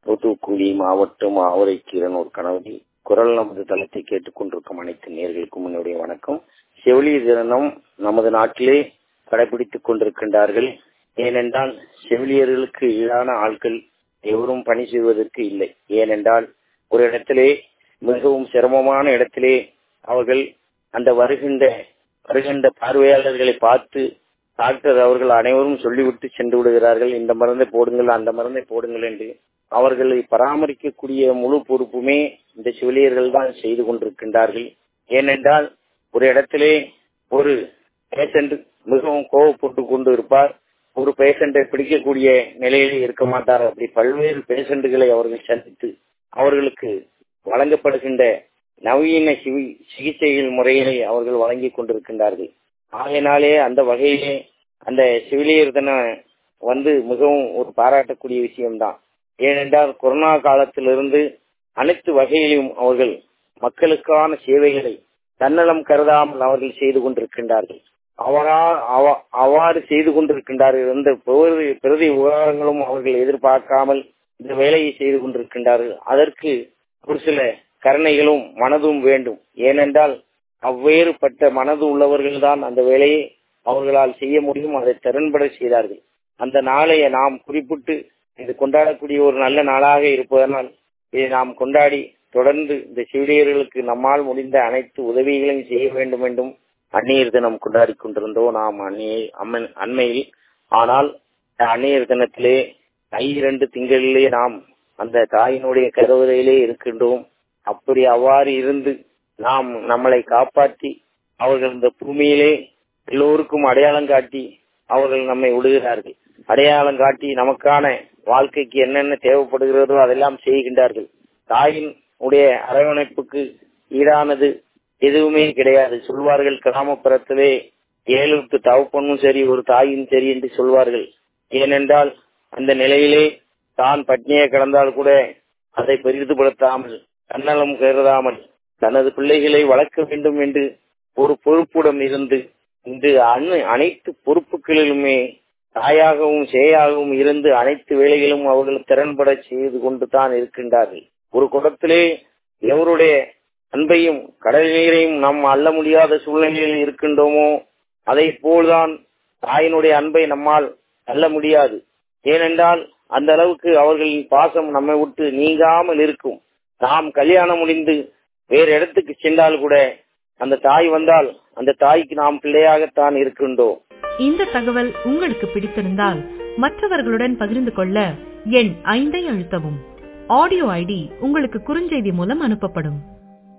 தூத்துக்குடி மாவட்டம் ஆவரைக்கீரன் ஒரு கணவரி குரல் நமது தளத்தை கேட்டுக்கொண்டிருக்கும் அனைத்து நேர்களுக்கும் என்னுடைய வணக்கம் செவிலியர் தினம் நமது நாட்டிலே கடைபிடித்துக் கொண்டிருக்கின்றார்கள் ஏனென்றால் செவிலியர்களுக்கு ஈடான ஆட்கள் எவரும் பணி செய்வதற்கு இல்லை ஏனென்றால் ஒரு இடத்திலே மிகவும் சிரமமான இடத்திலே அவர்கள் அந்த வருகின்ற வருகின்ற பார்வையாளர்களை பார்த்து டாக்டர் அவர்கள் அனைவரும் சொல்லிவிட்டு சென்று விடுகிறார்கள் இந்த மருந்தை போடுங்கள் அந்த மருந்தை போடுங்கள் என்று அவர்களை பராமரிக்கக்கூடிய முழு பொறுப்புமே இந்த செவிலியர்கள் தான் செய்து கொண்டிருக்கின்றார்கள் ஏனென்றால் ஒரு இடத்திலே ஒரு பேஷண்ட் மிகவும் கோவப்பட்டு கொண்டு இருப்பார் ஒரு பேஷண்டை பிடிக்கக்கூடிய நிலையிலே இருக்க மாட்டார் அப்படி பல்வேறு பேஷண்ட்டுகளை அவர்கள் சந்தித்து அவர்களுக்கு வழங்கப்படுகின்ற நவீன சிகிச்சைகள் முறைகளை அவர்கள் வழங்கிக் கொண்டிருக்கின்றார்கள் ஆகையினாலே அந்த வகையிலே அந்த செவிலியர் தினம் வந்து மிகவும் ஒரு பாராட்டக்கூடிய விஷயம்தான் ஏனென்றால் கொரோனா காலத்திலிருந்து அனைத்து வகையிலும் அவர்கள் மக்களுக்கான சேவைகளை தன்னலம் கருதாமல் அவர்கள் செய்து கொண்டிருக்கின்றார்கள் அவரா அவ்வாறு செய்து கொண்டிருக்கின்றார்கள் எந்த பிரதி விவகாரங்களும் அவர்கள் எதிர்பார்க்காமல் இந்த வேலையை செய்து கொண்டிருக்கின்றார்கள் அதற்கு ஒரு சில கருணைகளும் மனதும் வேண்டும் ஏனென்றால் அவ்வேறுபட்ட மனது உள்ளவர்கள் தான் அந்த வேலையை அவர்களால் செய்ய முடியும் அதை திறன்பட செய்தார்கள் அந்த நாளை நாம் குறிப்பிட்டு இது கொண்டாடக்கூடிய ஒரு நல்ல நாளாக இருப்பதனால் இதை நாம் கொண்டாடி தொடர்ந்து இந்த செவிலியர்களுக்கு நம்மால் முடிந்த அனைத்து உதவிகளையும் செய்ய வேண்டும் என்றும் அந்நியர் தினம் கொண்டாடி கொண்டிருந்தோம் நாம் அந்நிய அண்மையில் ஆனால் அந்நியர் தினத்திலே ஐரண்டு திங்களிலே நாம் அந்த தாயினுடைய கருவறையிலே இருக்கின்றோம் அப்படி அவ்வாறு இருந்து நாம் நம்மளை காப்பாற்றி அவர்கள் இந்த பூமியிலே எல்லோருக்கும் அடையாளம் காட்டி அவர்கள் நம்மை விடுகிறார்கள் அடையாளம் காட்டி நமக்கான வாழ்க்கைக்கு என்னென்ன தேவைப்படுகிறதோ அதெல்லாம் செய்கின்றார்கள் தாயின் உடைய அரவணைப்புக்கு ஈடானது எதுவுமே கிடையாது சொல்வார்கள் கிராமப்புறத்திலே ஏழுக்கு தவப்பொண்ணும் சரி ஒரு தாயும் சரி என்று சொல்வார்கள் ஏனென்றால் அந்த நிலையிலே தான் பட்னியை கிடந்தால் கூட அதை பெரிதுபடுத்தாமல் தன்னலம் கருதாமல் தனது பிள்ளைகளை வளர்க்க வேண்டும் என்று ஒரு பொறுப்புடன் இருந்து இன்று அனைத்து பொறுப்புகளிலுமே தாயாகவும் சேயாகவும் இருந்து அனைத்து வேலைகளும் அவர்கள் திறன்பட செய்து கொண்டு தான் இருக்கின்றார்கள் ஒரு குடத்திலே எவருடைய அன்பையும் கடல் நீரையும் நாம் அள்ள முடியாத சூழ்நிலையில் இருக்கின்றோமோ அதை போல்தான் தாயினுடைய அன்பை நம்மால் அள்ள முடியாது ஏனென்றால் அந்த அளவுக்கு அவர்களின் பாசம் நம்மை விட்டு நீங்காமல் இருக்கும் நாம் கல்யாணம் முடிந்து வேறு இடத்துக்கு சென்றால் கூட அந்த தாய் வந்தால் அந்த தாய்க்கு நாம் பிள்ளையாகத்தான் இருக்கின்றோம் இந்த தகவல் உங்களுக்கு பிடித்திருந்தால் மற்றவர்களுடன் பகிர்ந்து கொள்ள எண் ஐந்தை அழுத்தவும் ஆடியோ ஐடி உங்களுக்கு குறுஞ்செய்தி மூலம் அனுப்பப்படும்